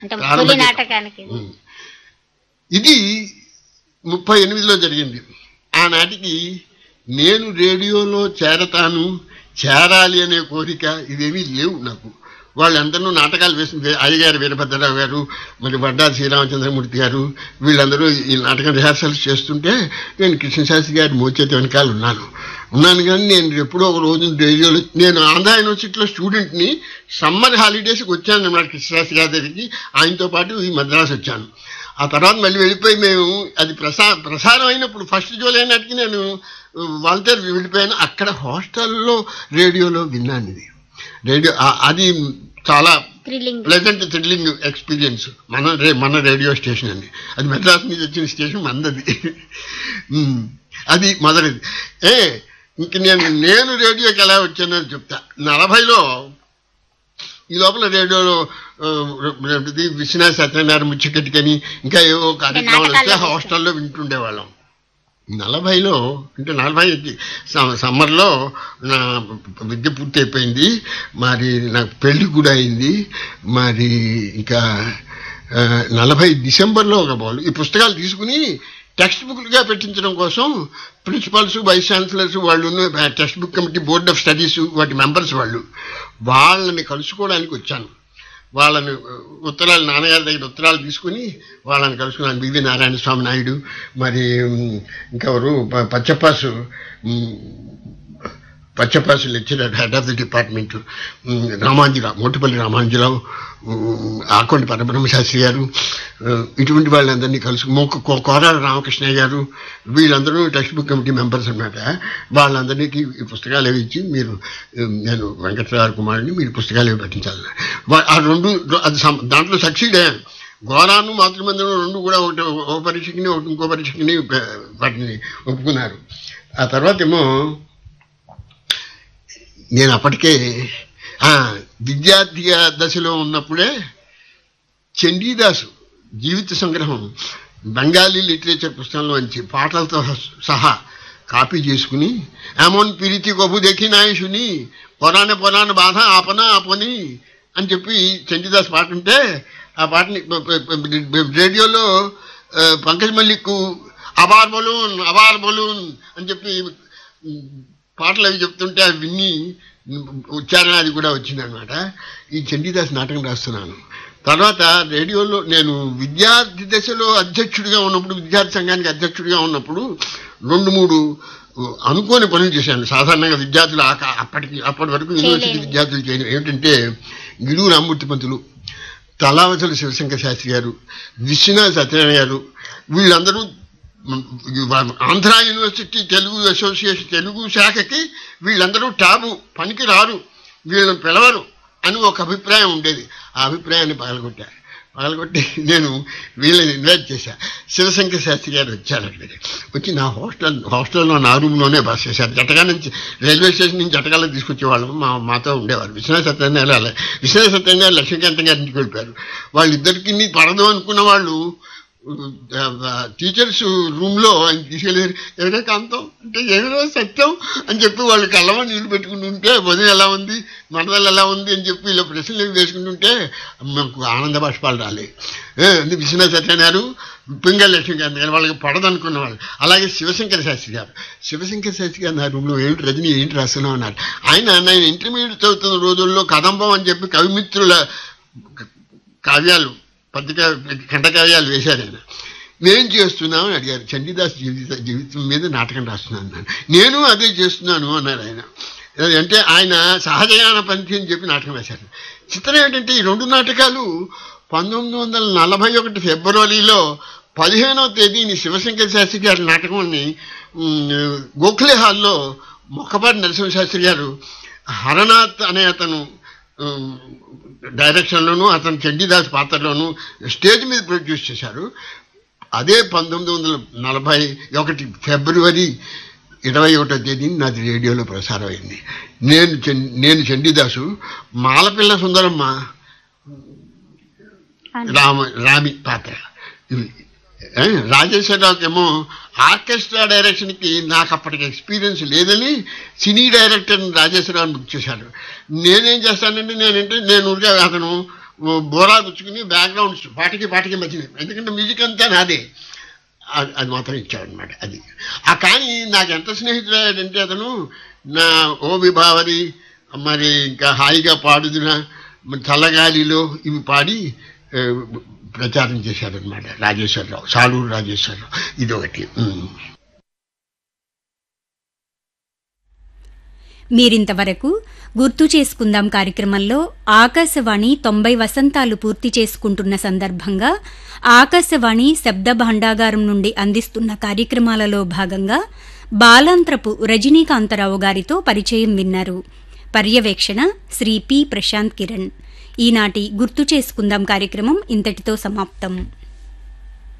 అంటే ప్రారంభ తొలి గీతం. నాటకానికి ఉమ్. ఇది ముప్పై ఎనిమిదిలో జరిగింది ఆనాటికి నేను రేడియోలో చేరతాను చేరాలి అనే కోరిక ఇవేమీ లేవు నాకు వాళ్ళందరూ నాటకాలు వేసింది అయ్యగారు వీరభద్రరావు గారు మరి వడ్డా శ్రీరామచంద్రమూర్తి గారు వీళ్ళందరూ ఈ నాటకం రిహార్సల్స్ చేస్తుంటే నేను కృష్ణశాస్త్రి గారి మోచేతి వెనకాల ఉన్నాను ఉన్నాను కానీ నేను ఎప్పుడో ఒక రోజు రేడియోలో నేను ఆంధ్ర యూనివర్సిటీలో స్టూడెంట్ని సమ్మర్ హాలిడేస్కి వచ్చాను అన్నమాట కృష్ణశాస్త్రి గారి దగ్గరికి ఆయనతో పాటు ఈ మద్రాసు వచ్చాను ఆ తర్వాత మళ్ళీ వెళ్ళిపోయి మేము అది ప్రసా ప్రసారం అయినప్పుడు ఫస్ట్ జూలై నాటికి నేను వాల్తేరు వెళ్ళిపోయాను అక్కడ హాస్టల్లో రేడియోలో విన్నాను ఇది రేడియో ఆ- అది చాలా థ్రిల్లింగ్ ప్లెజెంట్ థ్రిల్లింగ్ ఎక్స్పీరియన్స్ మన రే మన రేడియో స్టేషన్ అండి అది మెడ్రాస్ నుంచి వచ్చిన స్టేషన్ మందది ఉమ్, అది మొదటిది ఏ ఇంక నేను నేను రేడియోకి ఎలా వచ్చానో చెప్తా నలభైలో ఈ లోపల రేడియోలో ఆ, ఇది విశ్వనాథ్ సత్యనారాయణ ముచ్చకటికని ఇంకా ఏవో కార్యక్రమాలు వస్తే నాటకాల్లో హాస్టల్లో వింటుండేవాళ్ళం నలభైలో అంటే నలభై స- సమ్మర్లో నా విద్య పూర్తి అయిపోయింది మరి నాకు పెళ్లి కూడా అయింది మరి ఇంకా ఆ, నలభై డిసెంబర్లో ఒక బాల్ ఈ పుస్తకాలు తీసుకుని టెక్స్ట్ బుక్లుగా పెట్టించడం కోసం ప్రిన్సిపాల్స్ వైస్ ఛాన్సలర్స్ వాళ్ళు text book committee board of studies వాటి మెంబర్స్ వాళ్ళు వాళ్ళని కలుసుకోవడానికి వచ్చాను వాళ్ళని ఆ, ఉత్తరాలు నాన్నగారి దగ్గర ఉత్తరాలు తీసుకుని వాళ్ళని కలుసుకున్నాను బివి నారాయణ స్వామి నాయుడు మరి ఉమ్, ఇంకెవరు ప- పచ్చపాసు ఉమ్, పచ్చపాసు lecturer head of the department ఉమ్, రామాంజీరావు మోటుపల్లి రామాంజీరావు ఉమ్, ఆకొండి పరబ్రహ్మ శాస్త్రి గారు ఆ, ఇటువంటి వాళ్ళందరినీ కలుసు మొక్క కో- కోరాల రామకృష్ణయ్య గారు వీళ్ళందరూ టెక్స్ట్ బుక్ కమిటీ మెంబర్స్ అన్నమాట వాళ్ళందరికీ ఈ పుస్తకాలు అవి ఇచ్చి మీరు ఉమ్, నేను వెంకటరావు కుమారుని మీరు పుస్తకాలు ఇవి పట్టించాలి వా- ఆ రెండు అది సమ్- దాంట్లో సక్సీడ్ అయ్యాను ఘోరాను మాతృమందిరం రెండు కూడా ఒకటి ఒక పరీక్షకిని ఒకటి ఇంకో పరీక్షకిని ప- వాటిని ఒప్పుకున్నారు ఆ తర్వాత ఏమో నేను అప్పటికే ఆ, విద్యార్థిగా దశలో ఉన్నప్పుడే చండీదాసు జీవిత సంగ్రహం బెంగాలీ లిటరేచర్ పుస్తకంలోంచి పాటలతో సహా కాపీ చేసుకుని ఏమోన్ పిరితి కొబ్బు దెక్కినాయి శుని పొరాన పొరాన బాధ ఆపన ఆపని అని చెప్పి చండీదాస్ పాట ఉంటే ఆ పాటని ప- ప- ప- రేడియోలో ఆ, పంకజ్ మల్లిక్ అబార్ బలూన్ అబార్ బలూన్ అని చెప్పి ఉమ్, పాటలు అవి చెప్తుంటే అవి విని ఉచ్చారణ అది కూడా వచ్చిందనమాట ఈ చండీదాస్ నాటకం రాస్తున్నాను తర్వాత రేడియోలో నేను విద్యార్థి దశలో అధ్యక్షుడిగా ఉన్నప్పుడు విద్యార్థి సంఘానికి అధ్యక్షుడిగా ఉన్నప్పుడు రెండు మూడు ఉ, అనుకోని పనులు చేశాను సాధారణంగా విద్యార్థులు ఆ కా- అప్పటికి అప్పటి వరకు యూనివర్సిటీ చేయలేని. విద్యార్థులు చేయడం ఏమిటంటే గిడుగు రామూర్తి పంతులు తలావతల శివశంకర్ శాస్త్రి గారు విశ్వనాథ్ సత్యనారాయణ గారు వీళ్ళందరూ మ్, ఆంధ్ర యూనివర్సిటీ తెలుగు అసోసియేషన్ తెలుగు శాఖకి వీళ్ళందరూ టాబు పనికి రారు వీళ్ళని పిలవరు అని ఒక అభిప్రాయం ఉండేది ఆ అభిప్రాయాన్ని పగలగొట్టా పగలగొట్టి నేను వీళ్ళని ఇన్వైట్ చేశా శివశంకర్ శాస్త్రి గారు వచ్చారు అక్కడికి వచ్చి నా హాస్టల్ హాస్టల్లో నా రూమ్లోనే బస్ చేశారు జటగా నుంచి రైల్వే స్టేషన్ నుంచి జటకాలకు తీసుకొచ్చేవాళ్ళం మా మాతో ఉండేవారు విశ్వనాథ సత్యనారాయణ అలా విశ్వనాథ సత్యనారాయణ లక్ష్మీకాంతం గారి ఇంటికి వెళ్ళిపోయారు వాళ్ళిద్దరికి పడదు అనుకున్న వాళ్ళు టీచర్స్ రూమ్ లో ఆయన తీసుకెళ్ళారు ఎవరే కాంతం అంటే ఎవరో సత్యం అని చెప్పి వాళ్ళు కళ్ళమని నీళ్లు పెట్టుకుంటుంటే వదిన ఎలా ఉంది మరదలు ఎలా ఉంది అని చెప్పి ఇలా ప్రశ్నలు ఏవి వేసుకుంటుంటే మాకు ఆనంద బాష్పాలు రాలే ఏ, అంటే విశ్వనాథ్ సత్యనారు పింగళ లక్ష్మీకాంత్ గారు వాళ్ళకి పడదనుకున్న వాళ్ళు అలాగే శివశంకర శాస్త్రి గారు శివశంకర శాస్త్రి గారు నా రూమ్లో ఏమిటి రజని ఏంటి రాస్తున్నావు అన్నారు ఆయన నేను ఇంటర్మీడియట్ చదువుతున్న రోజుల్లో కదంబం అని చెప్పి కవిమిత్రుల కావ్యాలు పత్రిక ఖండకావ్యాలు వేశారు ఆయన నేను చేస్తున్నావు అని అడిగారు చండీదాస్ జీవిత జీవితం మీద నాటకం రాస్తున్నాను అన్నాను నేను అదే చేస్తున్నాను అన్నారు ఆయన అంటే ఆయన సహజగాన పంథి అని చెప్పి నాటకం వేశారు చిత్రం ఏంటంటే ఈ రెండు నాటకాలు పంతొమ్మిది వందల నలభై ఒకటి ఫిబ్రవరిలో పదిహేనవ తేదీని శివశంకర్ శాస్త్రి గారి నాటకాన్ని ఉమ్, గోఖలే హాల్లో మొక్కపాటి నరసింహశాస్త్రి గారు హరనాథ్ అనే అతను ఉమ్, డైరెక్షన్లోను అతను చండీదాస్ పాత్రలోను స్టేజ్ మీద ప్రొడ్యూస్ చేశారు అదే పంతొమ్మిది వందల నలభై ఒకటి ఫిబ్రవరి ఇరవై ఒకటో తేదీని నాది రేడియోలో ప్రసారం అయింది నేను చం- నేను చండీదాసు మాలపిల్ల సుందరమ్మ రామ రామి పాత్ర ఇవి ఏ, రాజేశ్వరరావుకి ఏమో ఆర్కెస్ట్రా డైరెక్షన్కి నాకు అప్పటికి ఎక్స్పీరియన్స్ లేదని సినీ డైరెక్టర్ రాజేశ్వరరావుని బుక్ చేశాడు నేనేం చేస్తానంటే నేనంటే నేను ఊరికే అతను ఓ బోరా పుచ్చుకుని బ్యాక్గ్రౌండ్స్ పాటకి పాటకి మధ్యన ఎందుకంటే మ్యూజిక్ అంతా నాదే అది అది మాత్రం ఇచ్చాడనమాట అది ఆ కానీ నాకు ఎంత స్నేహితుడంటే అతను నా ఓ విభావరి మరి ఇంకా హాయిగా పాడుదున మరి చల్లగాలిలో ఇవి పాడి ఏ, ప్రచారం చేశారనమాట రాజేశ్వరరావు సాలూరు రాజేశ్వరరావు ఇదొకటి ఉమ్. మీరింతవరకు గుర్తు చేసుకుందాం కార్యక్రమంలో ఆకాశవాణి తొంభై వసంతాలు పూర్తి చేసుకుంటున్న సందర్భంగా ఆకాశవాణి శబ్ద భాండాగారం నుండి అందిస్తున్న కార్యక్రమాలలో భాగంగా బాలాంత్రపు రజనీకాంతరావు గారితో పరిచయం విన్నారు పర్యవేక్షణ శ్రీ పి ప్రశాంత్ కిరణ్ ఈనాటి గుర్తు చేసుకుందాం కార్యక్రమం ఇంతటితో సమాప్తం